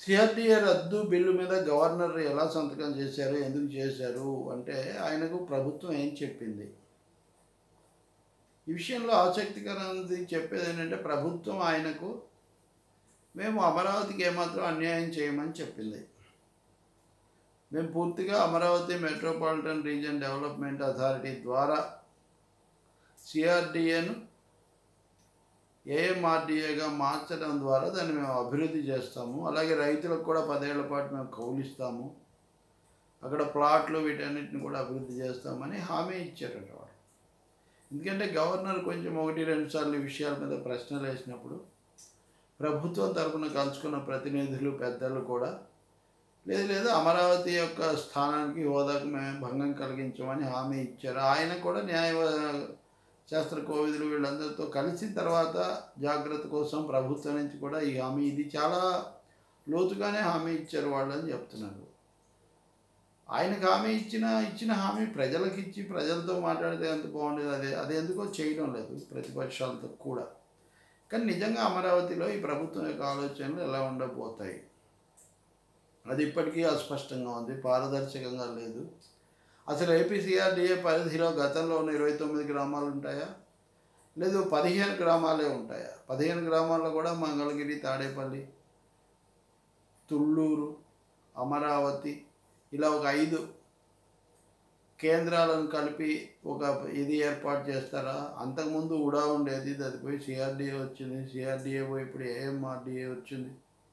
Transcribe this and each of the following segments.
CRDA రద్దు bill మీద governor ఎలా సంతకం చేశారు ఎందుకు చేశారు అంటే ఆయనకు ప్రభుత్వం ఏం చెప్పింది ఈ విషయంలో ఆసక్తికరమైనది చెప్పేది ఏంటంటే ప్రభుత్వం ఆయనకు మేము అమరావతికి ఏమాత్రం అన్యాయం చేయమని చెప్పింది మేము పూర్తిగా Amaravati metropolitan region development authority ద్వారా సిఆర్డిఏను ఏఎంఆర్డిఏగా మార్చడం ద్వారా దాన్ని మేము అభివృద్ధి చేస్తాము అలాగే రైతులకు కూడా పదేళ్ల పాటు మేము కౌలిస్తాము అక్కడ ప్లాట్లు వీటన్నిటిని కూడా అభివృద్ధి చేస్తామని హామీ ఇచ్చారట వాడు ఎందుకంటే గవర్నర్ కొంచెం ఒకటి రెండు సార్లు ఈ విషయాల మీద ప్రశ్నలు వేసినప్పుడు ప్రభుత్వం తరపున కలుసుకున్న ప్రతినిధులు పెద్దలు కూడా లేదు లేదు అమరావతి యొక్క స్థానానికి హోదాకు మేము భంగం కలిగించమని హామీ ఇచ్చారు ఆయన కూడా న్యాయ శాస్త్ర కోవిదులు వీళ్ళందరితో కలిసిన తర్వాత జాగ్రత్త కోసం ప్రభుత్వం నుంచి కూడా ఈ హామీ ఇది చాలా లోతుగానే హామీ ఇచ్చారు వాళ్ళని చెప్తున్నారు ఆయనకు హామీ ఇచ్చిన ఇచ్చిన హామీ ప్రజలకు ఇచ్చి ప్రజలతో మాట్లాడితే ఎంత బాగుండేది అదే అది ఎందుకో చేయడం లేదు ప్రతిపక్షాలతో కూడా కానీ నిజంగా అమరావతిలో ఈ ప్రభుత్వం యొక్క ఆలోచనలు ఎలా ఉండబోతాయి అది ఇప్పటికీ అస్పష్టంగా ఉంది పారదర్శకంగా లేదు అసలు ఏపీసీఆర్డీఏ పరిధిలో గతంలో ఉన్న ఇరవై తొమ్మిది గ్రామాలు ఉంటాయా లేదు పదిహేను గ్రామాలే ఉంటాయా పదిహేను గ్రామాల్లో కూడా మంగళగిరి తాడేపల్లి తుళ్ళూరు అమరావతి ఇలా ఒక ఐదు కేంద్రాలను కలిపి ఒక ఇది ఏర్పాటు చేస్తారా అంతకుముందు ఉడా ఉండేది అది పోయి సిఆర్డిఏ వచ్చింది సిఆర్డిఏ పోయి ఇప్పుడు ఏఎంఆర్డిఏ వచ్చింది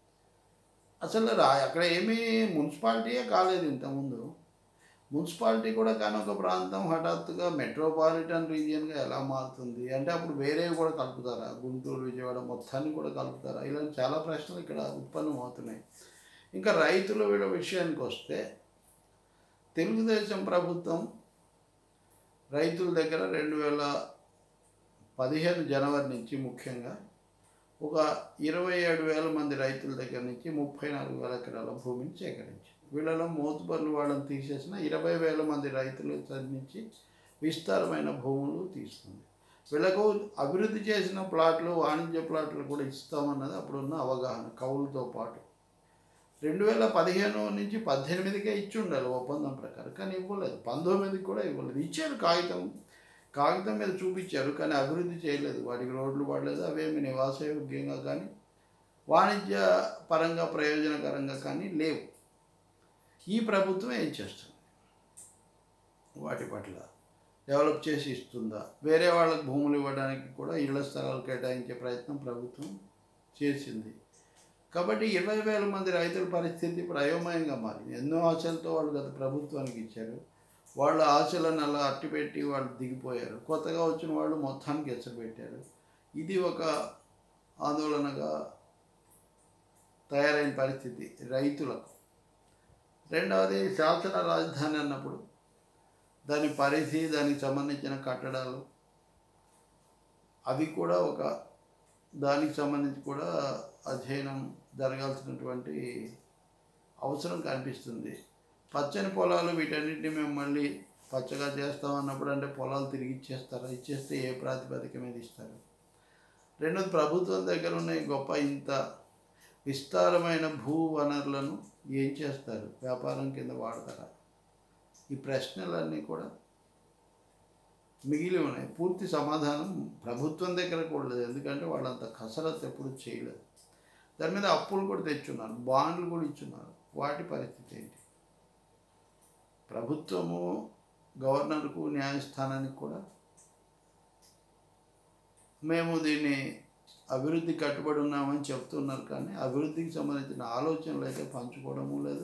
అసలు రా అక్కడ ఏమీ మున్సిపాలిటీయే కాలేదు ఇంతకుముందు మున్సిపాలిటీ కూడా కానీ ఒక ప్రాంతం హఠాత్తుగా మెట్రోపాలిటన్ రీజియన్గా ఎలా మారుతుంది అంటే అప్పుడు వేరేవి కూడా కలుపుతారా గుంటూరు విజయవాడ మొత్తాన్ని కూడా కలుపుతారా ఇలాంటి చాలా ప్రశ్నలు ఇక్కడ ఉత్పన్నం అవుతున్నాయి ఇంకా రైతుల వీళ్ళ విషయానికి వస్తే తెలుగుదేశం ప్రభుత్వం రైతుల దగ్గర రెండు వేల పదిహేను జనవరి నుంచి ముఖ్యంగా ఒక ఇరవై ఏడు వేల మంది రైతుల దగ్గర నుంచి ముప్పై నాలుగు వేల ఎకరాల భూమిని సేకరించింది వీళ్ళలో మోతుబర్లు వాళ్ళని తీసేసిన ఇరవై వేల మంది రైతుల నుంచి విస్తారమైన భూములు తీసుకుంది వీళ్ళకు అభివృద్ధి చేసిన ప్లాట్లు వాణిజ్య ప్లాట్లు కూడా ఇస్తామన్నది అప్పుడున్న అవగాహన కౌలుతో పాటు రెండు వేల పదిహేను నుంచి పద్దెనిమిదికే ఇచ్చి ఉండాలి ఒప్పందం ప్రకారం కానీ ఇవ్వలేదు పంతొమ్మిదికి కూడా ఇవ్వలేదు ఇచ్చారు కాగితం కాగితం మీద చూపించారు కానీ అభివృద్ధి చేయలేదు వాటికి రోడ్లు పడలేదు అవేమి నివాసయోగ్యంగా కానీ వాణిజ్య పరంగా ప్రయోజనకరంగా కానీ లేవు ఈ ప్రభుత్వం ఏం చేస్తుంది వాటి పట్ల డెవలప్ చేసి ఇస్తుందా వేరే వాళ్ళకి భూములు ఇవ్వడానికి కూడా ఇళ్ల స్థలాలు కేటాయించే ప్రయత్నం ప్రభుత్వం చేసింది కాబట్టి ఇరవై వేల మంది రైతుల పరిస్థితి ఇప్పుడు అయోమయంగా మారింది ఎన్నో ఆశలతో వాళ్ళు గత ప్రభుత్వానికి ఇచ్చారు వాళ్ళ ఆశలను అలా అట్టిపెట్టి వాళ్ళు దిగిపోయారు కొత్తగా వచ్చిన వాళ్ళు మొత్తానికి ఎచ్చబెట్టారు ఇది ఒక ఆందోళనగా తయారైన పరిస్థితి రైతులకు రెండవది శాసన రాజధాని అన్నప్పుడు దాని పరిధి దానికి సంబంధించిన కట్టడాలు అవి కూడా ఒక దానికి సంబంధించి కూడా అధ్యయనం జరగాల్సినటువంటి అవసరం కనిపిస్తుంది పచ్చని పొలాలు వీటన్నిటిని మేము మళ్ళీ పచ్చగా చేస్తాం అన్నప్పుడు అంటే పొలాలు తిరిగి ఇచ్చేస్తారా ఇచ్చేస్తే ఏ ప్రాతిపదిక మీద ఇస్తారు రెండోది ప్రభుత్వం దగ్గర ఉన్న ఈ గొప్ప ఇంత విస్తారమైన భూ వనరులను ఏం చేస్తారు వ్యాపారం కింద వాడతారా ఈ ప్రశ్నలన్నీ కూడా మిగిలి ఉన్నాయి పూర్తి సమాధానం ప్రభుత్వం దగ్గర కూడా లేదు ఎందుకంటే వాళ్ళంత కసరత్తు ఎప్పుడు చేయలేదు దాని మీద అప్పులు కూడా తెచ్చున్నారు బాండ్లు కూడా ఇచ్చున్నారు వాటి పరిస్థితి ఏంటి ప్రభుత్వము గవర్నర్కు న్యాయస్థానానికి కూడా మేము దీన్ని అభివృద్ధి కట్టుబడి ఉన్నామని చెప్తున్నారు కానీ అభివృద్ధికి సంబంధించిన ఆలోచనలు అయితే పంచుకోవడము లేదు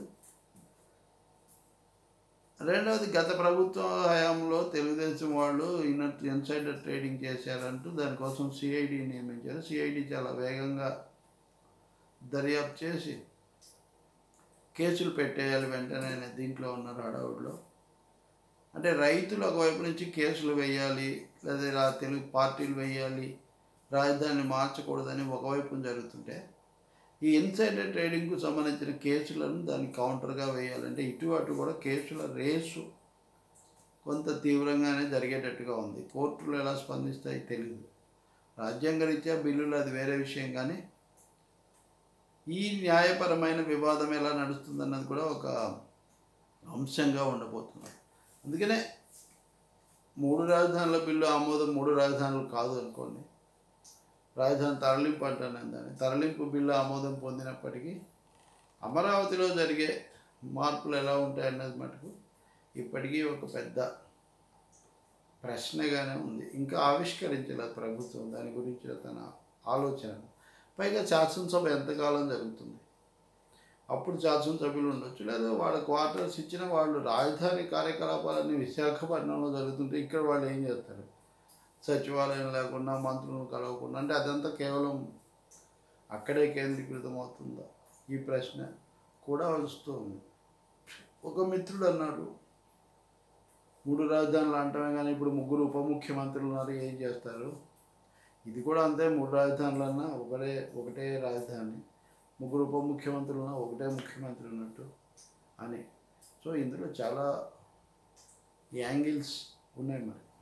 రెండవది గత ప్రభుత్వ హయాంలో తెలుగుదేశం వాళ్ళు ఇన్నట్ ఇన్సైడర్ ట్రేడింగ్ చేశారంటూ దానికోసం సిఐడి నియమించారు సిఐడి చాలా వేగంగా దర్యాప్తు చేసి కేసులు పెట్టేయాలి వెంటనే అనే దీంట్లో ఉన్నారు హడావుడిలో అంటే రైతులు ఒకవైపు నుంచి కేసులు వేయాలి లేదా రా తెలుగు పార్టీలు వేయాలి రాజధానిని మార్చకూడదని ఒకవైపు జరుగుతుంటే ఈ ఇన్సైడర్ ట్రేడింగ్కు సంబంధించిన కేసులను దాన్ని కౌంటర్గా వేయాలంటే ఇటు అటు కూడా కేసుల రేసు కొంత తీవ్రంగానే జరిగేటట్టుగా ఉంది కోర్టులు ఎలా స్పందిస్తాయి తెలియదు రాజ్యాంగ రీత్యా బిల్లులు అది వేరే విషయం కానీ ఈ న్యాయపరమైన వివాదం ఎలా నడుస్తుందన్నది కూడా ఒక అంశంగా ఉండబోతుంది అందుకనే మూడు రాజధానుల బిల్లు ఆమోదం మూడు రాజధానులు కాదు అనుకోండి రాజధాని తరలింపు అంటాను దాన్ని తరలింపు బిల్లు ఆమోదం పొందినప్పటికీ అమరావతిలో జరిగే మార్పులు ఎలా ఉంటాయన్నది మటుకు ఇప్పటికీ ఒక పెద్ద ప్రశ్నగానే ఉంది ఇంకా ఆవిష్కరించలేదు ప్రభుత్వం దాని గురించి తన ఆలోచన పైగా శాసనసభ ఎంతకాలం జరుగుతుంది అప్పుడు శాసనసభ్యులు ఉండొచ్చు లేదా వాళ్ళ క్వార్టర్స్ ఇచ్చిన వాళ్ళు రాజధాని కార్యకలాపాలన్నీ విశాఖపట్నంలో జరుగుతుంటే ఇక్కడ వాళ్ళు ఏం చేస్తారు సచివాలయం లేకుండా మంత్రులను కలవకుండా అంటే అదంతా కేవలం అక్కడే కేంద్రీకృతం అవుతుందా ఈ ప్రశ్న కూడా వస్తూ ఉంది ఒక మిత్రుడు అన్నాడు మూడు రాజధానులు అంటమే కానీ ఇప్పుడు ముగ్గురు ఉప ముఖ్యమంత్రులు ఉన్నారు ఏం చేస్తారు ఇది కూడా అంతే మూడు రాజధానులు అన్నా ఒకటే ఒకటే రాజధాని ముగ్గురు ఉప ముఖ్యమంత్రులు ఉన్నా ఒకటే ముఖ్యమంత్రి ఉన్నట్టు అని సో ఇందులో చాలా యాంగిల్స్ ఉన్నాయి మరి